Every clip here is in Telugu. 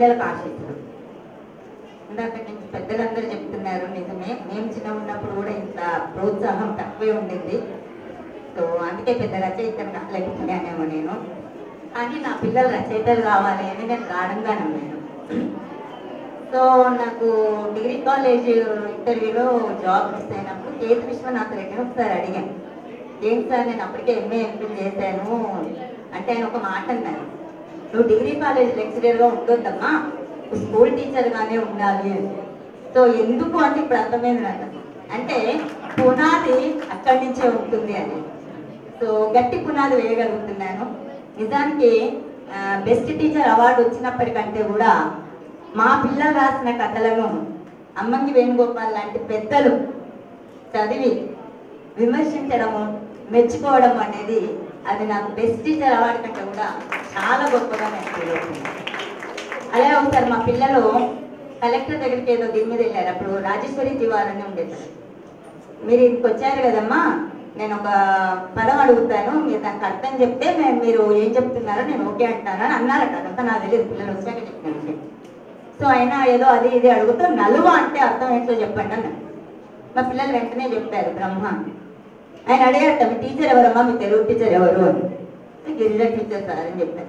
పిల్లలకు ఆశిస్తున్నాం ఇందాక నుంచి పెద్దలందరూ చెప్తున్నారు నిజమే మేము చిన్న ఉన్నప్పుడు కూడా ఇంత ప్రోత్సాహం తక్కువే ఉండింది సో అందుకే పెద్ద రచయితను కాలేకపోయానేమో నేను కానీ నా పిల్లలు రచయితలు కావాలి అని నేను గాఢంగా నమ్మాను సో నాకు డిగ్రీ కాలేజ్ ఇంటర్వ్యూలో జాబ్ మిస్ అయినప్పుడు కేతు విశ్వనాథ్ రెడ్డిని ఒకసారి అడిగాను ఏంటి సార్ నేను అప్పటికే ఎంఏ ఎంఫిల్ చేశాను అంటే ఆయన ఒక మాట అన్నారు నువ్వు డిగ్రీ కాలేజ్ లెక్చరర్గా ఉండొద్దమ్మా నువ్వు స్కూల్ టీచర్గానే ఉండాలి అని సో ఎందుకు అంటే ఇప్పుడు అర్థమైంది నాకు అంటే పునాది అక్కడి నుంచే ఉంటుంది అని సో గట్టి పునాది వేయగలుగుతున్నాను నిజానికి బెస్ట్ టీచర్ అవార్డు వచ్చినప్పటికంటే కూడా మా పిల్లలు రాసిన కథలను అమ్మంగి వేణుగోపాల్ లాంటి పెద్దలు చదివి విమర్శించడము మెచ్చుకోవడం అనేది అది నాకు బెస్ట్ టీచర్ అవార్డు కంటే కూడా చాలా గొప్పగా నేను ఫీల్ అవుతుంది అలాగే ఒకసారి మా పిల్లలు కలెక్టర్ దగ్గరికి ఏదో దీని మీద వెళ్ళారు అప్పుడు రాజేశ్వరి తివార్ అని ఉండేది మీరు ఇంటికి వచ్చారు కదమ్మా నేను ఒక పదం అడుగుతాను మీరు దానికి అర్థం చెప్తే మేము మీరు ఏం చెప్తున్నారో నేను ఓకే అంటాను అని అన్నారట అదంతా నాకు తెలియదు పిల్లలు వచ్చాక చెప్పినాను సో అయినా ఏదో అది ఇది అడుగుతూ నలువ అంటే అర్థం ఏంటో చెప్పండి అన్న మా పిల్లలు వెంటనే చెప్పారు బ్రహ్మ అని. ఆయన అడిగారట మీ టీచర్ ఎవరమ్మా మీ తెలుగు టీచర్ ఎవరు అని గిరిజ టీచర్ సార్ అని చెప్పారు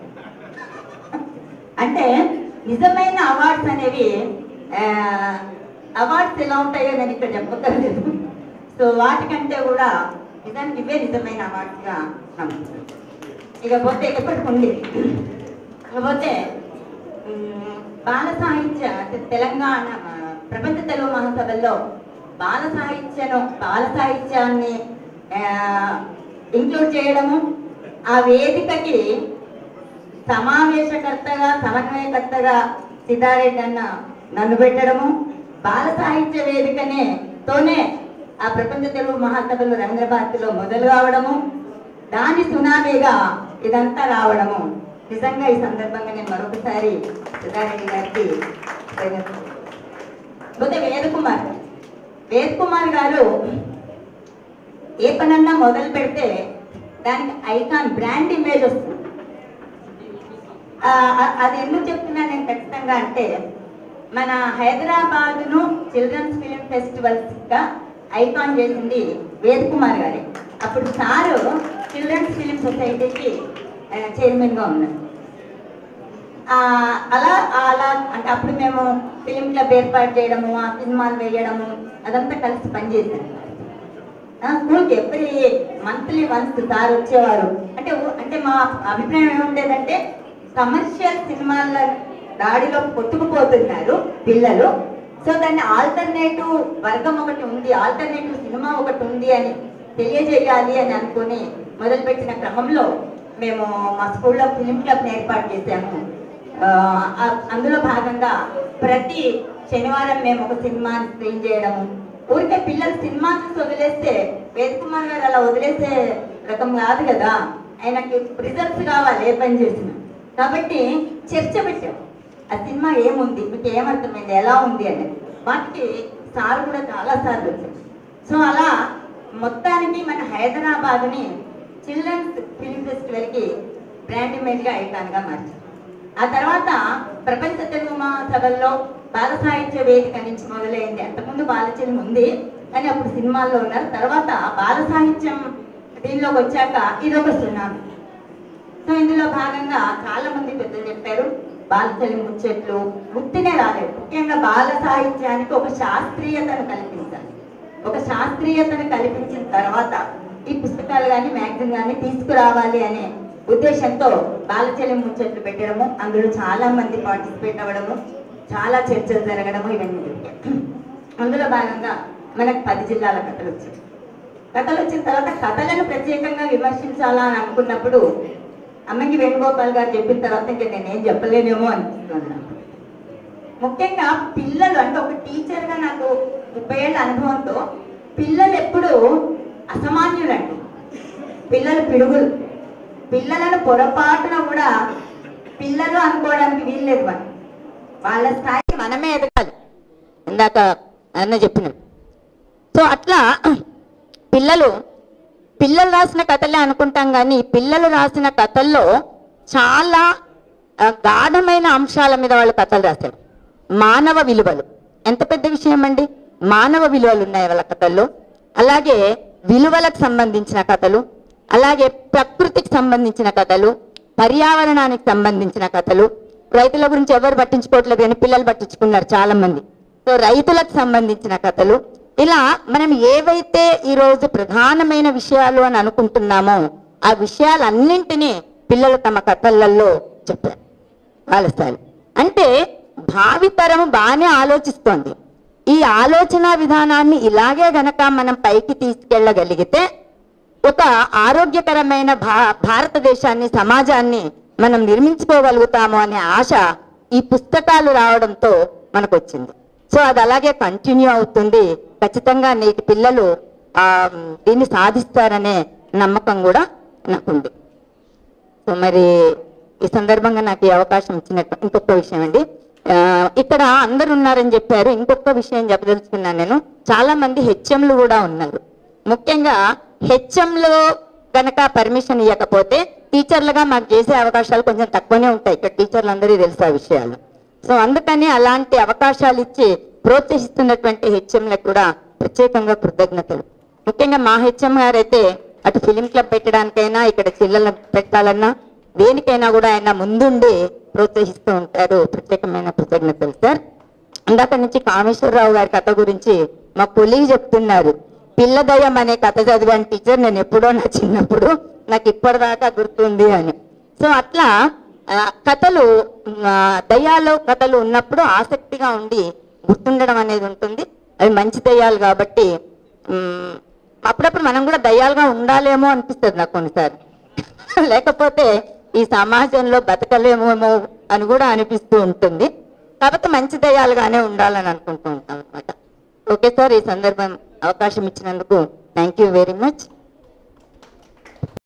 అంటే నిజమైన అవార్డ్స్ అనేవి అవార్డ్స్ ఎలా ఉంటాయో నేను ఇక్కడ చెప్పక్కర్లేదు సో వాటికంటే కూడా నిజానికి ఇవే నిజమైన అవార్డ్స్గా నమ్ముతున్నాను ఇకపోతే ఎప్పటికి ఉంది ఇకపోతే ఉమ్, బాల సాహిత్య అంటే తెలంగాణ ఆ, ప్రపంచ తెలుగు మహాసభల్లో బాల సాహిత్యను బాల సాహిత్యాన్ని ఇంక్లూడ్ చేయడము ఆ వేదికకి సమావేశకర్తగా సమన్వయకర్తగా సిద్ధారెడ్డి అన్న నన్ను పెట్టడము బాల సాహిత్య వేదికనే తోనే ఆ ప్రపంచ తెలుగు మహాసభలు రవీంద్ర భారతిలో మొదలు కావడము దాని సునామీగా ఇదంతా రావడము నిజంగా ఈ సందర్భంగా నేను మరొకసారి సిద్ధారెడ్డి గారికి ధన్యవాదాలు. పోతే వేద కుమార్ వేద కుమార్ గారు ఏ పనన్నా మొదలు పెడితే దానికి ఐకాన్ బ్రాండ్ ఇమేజ్ వస్తుంది ఆ, అ- అది ఎందుకు చెప్తున్నా నేను ఖచ్చితంగా అంటే మన హైదరాబాద్ను చిల్డ్రన్స్ ఫిలిం ఫెస్టివల్స్ గా ఐకాన్ చేసింది వేద్ కుమార్ గారే అప్పుడు సారు చిల్డ్రన్స్ ఫిలిం సొసైటీకి చైర్మన్ గా ఉన్నారు ఆ, అలా అలా అంటే అప్పుడు మేము ఫిలిం క్లబ్ ఏర్పాటు చేయడము ఆ సినిమాలు వేయడము అదంతా కలిసి పనిచేశాను ఆ, స్కూల్కి ఎవ్రీ మంత్లీ వన్స్ సార్ వచ్చేవారు అంటే ఊ- అంటే మా అభిప్రాయం ఏముండేదంటే కమర్షియల్ సినిమాల దాడిలో కొట్టుకుపోతున్నారు పిల్లలు సో దాన్ని ఆల్టర్నేటివ్ వర్గం ఒకటి ఉంది ఆల్టర్నేటివ్ సినిమా ఒకటి ఉంది అని తెలియజేయాలి అని అనుకుని మొదలుపెట్టిన క్రమంలో మేము మా స్కూల్లో ఫిలిం క్లబ్ ఏర్పాటు చేశాము ఆ, ఆ- అందులో భాగంగా ప్రతి శనివారం మేము ఒక సినిమా స్క్రీన్ చేయడము ఊరికే పిల్లలు సినిమా చూసి వదిలేస్తే వేద్ కుమార్ గారు అలా వదిలేసే రకం కాదు కదా ఆయనకి రిజల్ట్స్ కావాలి ఏ పని చేసిన కాబట్టి చర్చ పెట్టాం ఆ సినిమా ఏముంది మీకు ఏమర్థమైంది ఎలా ఉంది అనేది వాటికి సార్ కూడా చాలా సార్లు వచ్చారు సో అలా మొత్తానికి మన హైదరాబాద్ని చిల్డ్రన్స్ ఫిలిం ఫెస్టివల్కి బ్రాండ్ ఇమేజ్గా ఐకాన్గా మార్చారు ఆ తర్వాత ప్రపంచ తెలుగు మహాసభల్లో బాల సాహిత్య వేదిక నుంచి మొదలైంది అంతకుముందు బాలచలం ఉంది కానీ అప్పుడు సినిమాల్లో ఉన్నారు తర్వాత బాల సాహిత్యం దీనిలోకి వచ్చాక ఇదొక సునామీ సో ఇందులో భాగంగా చాలా మంది పెద్దలు చెప్పారు బాలచలి ముచ్చట్లు గుర్తునే రాలేదు ముఖ్యంగా బాల సాహిత్యానికి ఒక శాస్త్రీయతను కల్పించాలి ఒక శాస్త్రీయతను కల్పించిన తర్వాత ఈ పుస్తకాలు కానీ మ్యాగజిన్ కానీ తీసుకురావాలి అనే ఉద్దేశంతో బాలచలి ముచ్చట్లు పెట్టడము అందులో చాలా మంది పార్టిసిపేట్ అవ్వడము చాలా చర్చలు జరగడము ఇవన్నీ జరిగాయి అందులో భాగంగా మనకు పది జిల్లాల కథలు వచ్చాయి కథలు వచ్చిన తర్వాత కథలను ప్రత్యేకంగా విమర్శించాలా అని అనుకున్నప్పుడు అమ్మకి వేణుగోపాల్ గారు చెప్పిన తర్వాత ఇంకా నేనేం చెప్పలేనేమో అనిపిస్తుంది నాకు. ముఖ్యంగా పిల్లలు అంటే ఒక టీచర్గా నాకు ముప్పై ఏళ్ళ అనుభవంతో పిల్లలు ఎప్పుడు అసామాన్యులండి పిల్లలు పిడుగులు పిల్లలను పొరపాటున కూడా పిల్లలు అనుకోవడానికి వీల్లేదు మనం వాళ్ళ స్థాయికి మనమే ఎదగాలి ఇందాక అన్న చెప్పినట్టు సో అట్లా పిల్లలు పిల్లలు రాసిన కథలే అనుకుంటాం కానీ పిల్లలు రాసిన కథల్లో చాలా ఆ, గాఢమైన అంశాల మీద వాళ్ళు కథలు రాశారు మానవ విలువలు ఎంత పెద్ద విషయం అండి మానవ విలువలు ఉన్నాయి వాళ్ళ కథల్లో అలాగే విలువలకు సంబంధించిన కథలు అలాగే ప్రకృతికి సంబంధించిన కథలు పర్యావరణానికి సంబంధించిన కథలు రైతుల గురించి ఎవరు పట్టించుకోవట్లేదు కానీ పిల్లలు పట్టించుకున్నారు చాలా మంది సో రైతులకు సంబంధించిన కథలు ఇలా మనం ఏవైతే ఈరోజు ప్రధానమైన విషయాలు అని అనుకుంటున్నామో ఆ విషయాలన్నింటినీ పిల్లలు తమ కథలలో చెప్పారు వాళ్ళ స్థాయి అంటే భావితరము బాగానే ఆలోచిస్తోంది ఈ ఆలోచన విధానాన్ని ఇలాగే గనక మనం పైకి తీసుకెళ్ళగలిగితే ఒక ఆరోగ్యకరమైన భా భారతదేశాన్ని సమాజాన్ని మనం నిర్మించుకోగలుగుతాము అనే ఆశ ఈ పుస్తకాలు రావడంతో మనకు వచ్చింది సో అది అలాగే కంటిన్యూ అవుతుంది ఖచ్చితంగా నేటి పిల్లలు ఆ దీన్ని సాధిస్తారనే నమ్మకం కూడా నాకుంది సో మరి ఈ సందర్భంగా నాకు ఈ అవకాశం ఇచ్చినట్టు ఇంకొక విషయం అండి ఆ, ఇక్కడ అందరు ఉన్నారని చెప్పారు ఇంకొక విషయం చెప్పదలుచుకున్నాను నేను చాలా మంది హెచ్ఎంలు కూడా ఉన్నారు ముఖ్యంగా హెచ్ఎంలో గనక పర్మిషన్ ఇవ్వకపోతే టీచర్లుగా మాకు చేసే అవకాశాలు కొంచెం తక్కువనే ఉంటాయి ఇక్కడ టీచర్లు అందరికీ తెలుసు ఆ విషయాలు సో అందుకని అలాంటి అవకాశాలు ఇచ్చి ప్రోత్సహిస్తున్నటువంటి హెచ్ఎంలకు కూడా ప్రత్యేకంగా కృతజ్ఞతలు ముఖ్యంగా మా హెచ్ఎం గారు అయితే అటు ఫిలిం క్లబ్ పెట్టడానికైనా ఇక్కడ చిల్లలను పెట్టాలన్నా దేనికైనా కూడా ఆయన ముందుండి ప్రోత్సహిస్తూ ఉంటారు ప్రత్యేకమైన కృతజ్ఞతలు సార్ ఇందాక నుంచి కామేశ్వరరావు గారి కథ గురించి మా కొలీగ్ చెప్తున్నారు పిల్లదయం అనే కథ చదివాను టీచర్ నేను ఎప్పుడో నా చిన్నప్పుడు నాకు ఇప్పటిదాకా గుర్తుంది అని సో అట్లా ఆ, కథలు ఆ, దయ్యాలు కథలు ఉన్నప్పుడు ఆసక్తిగా ఉండి గుర్తుండడం అనేది ఉంటుంది అవి మంచి దయ్యాలు కాబట్టి ఉమ్, అప్పుడప్పుడు మనం కూడా దయ్యాలుగా ఉండాలేమో అనిపిస్తుంది నాకు కొన్నిసార్లు లేకపోతే ఈ సమాజంలో బతకలేమేమో అని కూడా అనిపిస్తూ ఉంటుంది కాబట్టి మంచి దయ్యాలుగానే ఉండాలని అనుకుంటూ ఉంటాం అనమాట ఓకే సార్ ఈ సందర్భం అవకాశం ఇచ్చినందుకు థ్యాంక్ యూ వెరీ మచ్